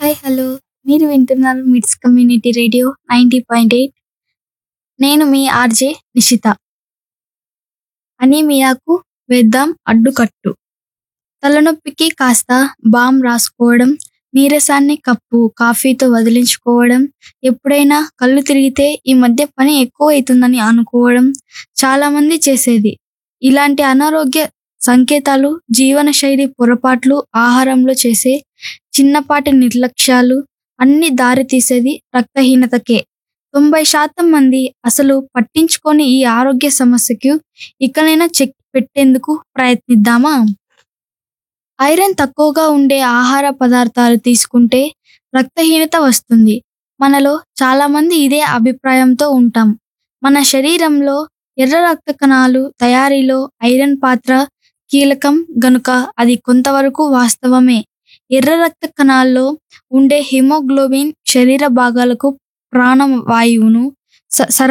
hi hello మీరు వింటున్నారు MITS community radio ninety point eight నేను మీ ఆర్జే నిషిత అనీమియాకు వేద్దాం అడ్డుకట్టు తలనొప్పికి కాస్త బామ్ రాసుకోవడం నీరసాన్ని కప్పు కాఫీతో వదిలించుకోవడం ఎప్పుడైనా కళ్ళు తిరిగితే ఈ మధ్య పని ఎక్కువ అవుతుందని అనుకోవడం చాలా మంది చేసేది ఇలాంటి అనారోగ్య సంకేతాలు జీవనశైలి పొరపాట్లు ఆహారంలో చేసే చిన్నపాటి నిర్లక్ష్యాలు అన్ని దారి తీసేది రక్తహీనతకే తొంభై శాతం మంది అసలు పట్టించుకొని ఈ ఆరోగ్య సమస్యకు ఇకనైనా చెక్ పెట్టేందుకు ప్రయత్నిద్దామా ఐరన్ తక్కువగా ఉండే ఆహార పదార్థాలు తీసుకుంటే రక్తహీనత వస్తుంది మనలో చాలా మంది ఇదే అభిప్రాయంతో ఉంటాం మన శరీరంలో ఎర్ర రక్త కణాలు తయారీలో ఐరన్ పాత్ర కీలకం గనుక అది కొంతవరకు వాస్తవమే ఎర్ర రక్త కణాల్లో ఉండే హిమోగ్లోబిన్ శరీర భాగాలకు ప్రాణవాయువును స- సరఫరా